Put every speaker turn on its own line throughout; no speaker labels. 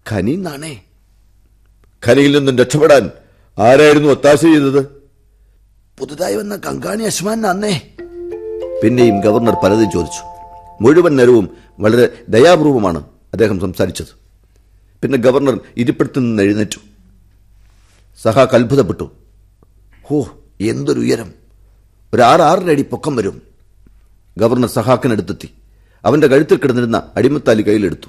ഖനിന്നാണേ ഖനിയിൽ നിന്നും രക്ഷപ്പെടാൻ ആരായിരുന്നു ഒത്താശ ചെയ്തത് പുതുതായി വന്ന കങ്കാണി അശ്മാൻ അന്നേ പിന്നെയും ഗവർണർ പലതും ചോദിച്ചു മുഴുവൻ നേരവും വളരെ ദയാപൂർവമാണ് അദ്ദേഹം സംസാരിച്ചത് പിന്നെ ഗവർണർ ഇരിപ്പിടത്തു നിന്ന് എഴുന്നേറ്റു സഹാക്ക് അത്ഭുതപ്പെട്ടു ഹോ എന്തൊരു ഉയരം ഒരു ആറ് ആറര അടി പൊക്കം വരും ഗവർണർ സഹാക്കിനടുത്തെത്തി അവന്റെ കഴുത്തിൽ കിടന്നിരുന്ന അടിമത്താലി കയ്യിലെടുത്തു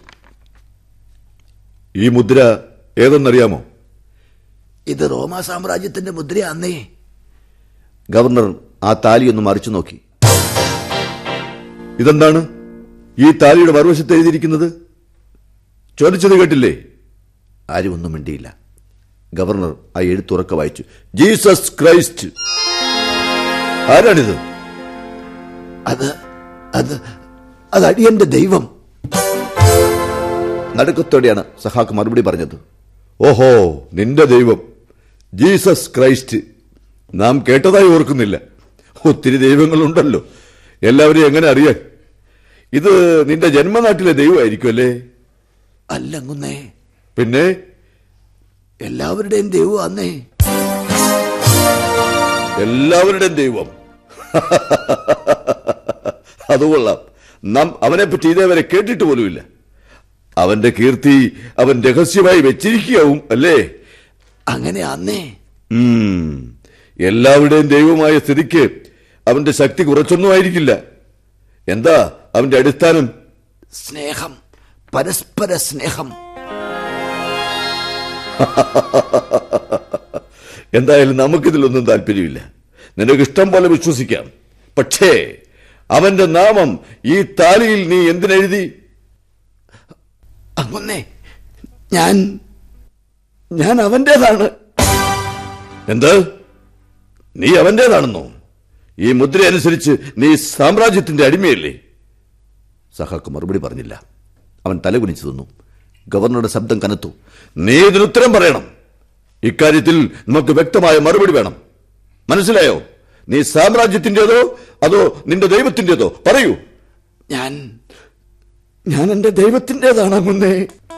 ഈ മുദ്ര ഏതെന്നറിയാമോ ഇത് റോമാ സാമ്രാജ്യത്തിന്റെ മുദ്രയാന്നേ ഗവർണർ ആ താലി ഒന്ന് മറിച്ചു നോക്കി ഇതെന്താണ് ഈ താലിയുടെ മറുവശത്ത് എഴുതിയിരിക്കുന്നത് ചോദിച്ചത് കേട്ടില്ലേ ആരും ഒന്നും മിണ്ടിയില്ല ഗവർണർ ആ എഴുത്തുറക്ക വായിച്ചു ജീസസ് ക്രൈസ്റ്റ് ആരാണിത് അത് അത് അത് അടിയന്റെ ദൈവം നടുക്കത്തോടെയാണ് സഹാക്ക് മറുപടി പറഞ്ഞത് ഓഹോ നിന്റെ ദൈവം ജീസസ് ക്രൈസ്റ്റ് നാം കേട്ടതായി ഓർക്കുന്നില്ല ഒത്തിരി ദൈവങ്ങളുണ്ടല്ലോ എല്ലാവരെയും എങ്ങനെ അറിയാൻ ഇത് നിന്റെ ജന്മനാട്ടിലെ ദൈവമായിരിക്കും അല്ലേ അല്ലങ്ങുന്നേ പിന്നെ എല്ലാവരുടെയും ദൈവം അന്നേ എല്ലാവരുടെയും ദൈവം അതുകൊള്ളാം നാം അവനെപ്പറ്റി ഇതേവരെ കേട്ടിട്ട് പോലുമില്ല അവന്റെ കീർത്തി അവൻ രഹസ്യമായി വെച്ചിരിക്കുകയാവും അല്ലേ അങ്ങനെ അന്നേ എല്ലാവരുടെയും ദൈവമായ സ്ഥിതിക്ക് അവന്റെ ശക്തി കുറച്ചൊന്നും ആയിരിക്കില്ല എന്താ അവന്റെ അടിസ്ഥാനം സ്നേഹം പരസ്പര സ്നേഹം എന്തായാലും നമുക്കിതിലൊന്നും താല്പര്യമില്ല നിനക്ക് ഇഷ്ടം പോലെ വിശ്വസിക്കാം പക്ഷേ അവന്റെ നാമം ഈ താലിയിൽ നീ എന്തിനെഴുതി അങ്ങൊന്നേ ഞാൻ ഞാൻ അവന്റേതാണ് എന്ത് നീ അവന്റേതാണെന്നോ ഈ മുദ്ര അനുസരിച്ച് നീ സാമ്രാജ്യത്തിന്റെ അടിമയല്ലേ സഹാക്ക് മറുപടി പറഞ്ഞില്ല അവൻ തലകുനിച്ചു തന്നു ഗവർണറുടെ ശബ്ദം കനത്തു നീ ഇതിനുത്തരം പറയണം ഇക്കാര്യത്തിൽ നമുക്ക് വ്യക്തമായ മറുപടി വേണം മനസ്സിലായോ നീ സാമ്രാജ്യത്തിന്റേതോ അതോ നിന്റെ ദൈവത്തിന്റേതോ പറയൂ ഞാൻ ഞാൻ എന്റെ ദൈവത്തിന്റേതാണ് മുന്നേ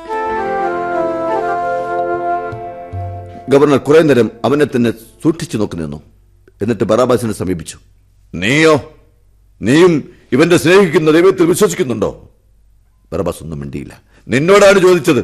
ഗവർണർ കുറെ നേരം അവനെ തന്നെ സൂക്ഷിച്ചു നോക്കി നിന്നു എന്നിട്ട് ബറാബാസിനെ സമീപിച്ചു നീയോ നീയും ഇവന്റെ സ്നേഹിക്കുന്ന ദൈവത്തിൽ വിശ്വസിക്കുന്നുണ്ടോ ബറാബാസ് ഒന്നും മിണ്ടിയില്ല നിന്നോടാണ് ചോദിച്ചത്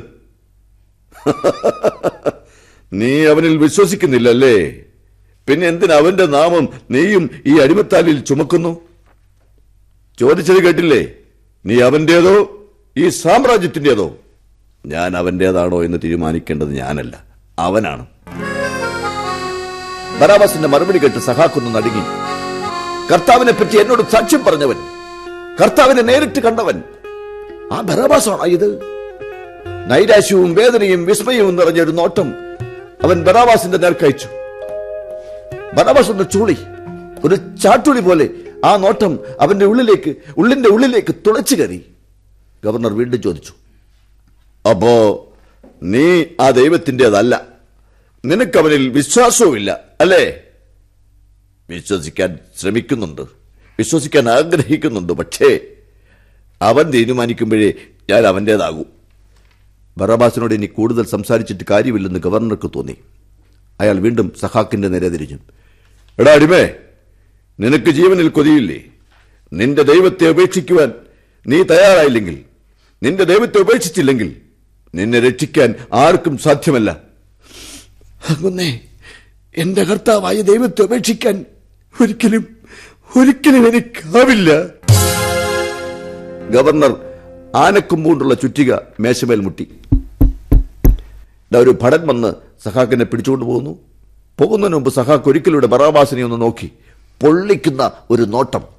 നീ അവനിൽ വിശ്വസിക്കുന്നില്ലല്ലേ പിന്നെ എന്തിനാ അവന്റെ നാമം നീയും ഈ അടിമത്താലിൽ ചുമക്കുന്നു ചോദിച്ചത് കേട്ടില്ലേ നീ അവന്റേതോ ഈ സാമ്രാജ്യത്തിന്റേതോ ഞാൻ അവന്റേതാണോ എന്ന് തീരുമാനിക്കേണ്ടത് ഞാനല്ല അവനാണ് ബറാബാസിന്റെ മറുപടി കേട്ട് സഹാക്കൊന്ന് നടുങ്ങി കർത്താവിനെ പറ്റി എന്നോട് സാക്ഷ്യം പറഞ്ഞവൻ കർത്താവിനെ നേരിട്ട് കണ്ടവൻ ആ ബറാബാസാണോ ഇത് നൈരാശ്യവും വേദനയും വിസ്മയവും നിറഞ്ഞ ഒരു നോട്ടം അവൻ ബറാബാസിന്റെ നേർക്കയച്ചു ബറാബാസ് ഒന്ന് ചൂളി ഒരു ചാട്ടുളി പോലെ ആ നോട്ടം അവന്റെ ഉള്ളിലേക്ക് ഉള്ളിന്റെ ഉള്ളിലേക്ക് തുളച്ചു കയറി ഗവർണർ വീണ്ടും ചോദിച്ചു അപ്പോ നീ ആ ദൈവത്തിൻ്റെതല്ല നിനക്കവനിൽ വിശ്വാസവുമില്ല അല്ലേ വിശ്വസിക്കാൻ ശ്രമിക്കുന്നുണ്ട് വിശ്വസിക്കാൻ ആഗ്രഹിക്കുന്നുണ്ട് പക്ഷേ അവൻ തീരുമാനിക്കുമ്പോഴേ ഞാൻ അവൻ്റേതാകൂ ബറാബാസിനോട് ഇനി കൂടുതൽ സംസാരിച്ചിട്ട് കാര്യമില്ലെന്ന് ഗവർണർക്ക് തോന്നി അയാൾ വീണ്ടും സഹാക്കിന്റെ നേരെ തിരിഞ്ഞു എടാ അടിമേ നിനക്ക് ജീവനിൽ കൊതിയില്ലേ നിന്റെ ദൈവത്തെ ഉപേക്ഷിക്കുവാൻ നീ തയ്യാറായില്ലെങ്കിൽ നിന്റെ ദൈവത്തെ ഉപേക്ഷിച്ചില്ലെങ്കിൽ നിന്നെ രക്ഷിക്കാൻ ആർക്കും സാധ്യമല്ല അങ്ങുന്നേ എന്റെ കർത്താവായ ദൈവത്തെ ഉപേക്ഷിക്കാൻ ഒരിക്കലും ഒരിക്കലും എനിക്കാവില്ല ഗവർണർ ആനക്കൊമ്പുകൊണ്ടുള്ള ചുറ്റിക മേശമേൽ മുട്ടി ദാ ഒരു ഭടൻ വന്ന് സഹാക്കിനെ പിടിച്ചുകൊണ്ട് പോകുന്നു പോകുന്നതിന് മുമ്പ് സഹാക്ക് ഒരിക്കലൂടെ ബറാബാസിനെ ഒന്ന് നോക്കി പൊള്ളിക്കുന്ന ഒരു നോട്ടം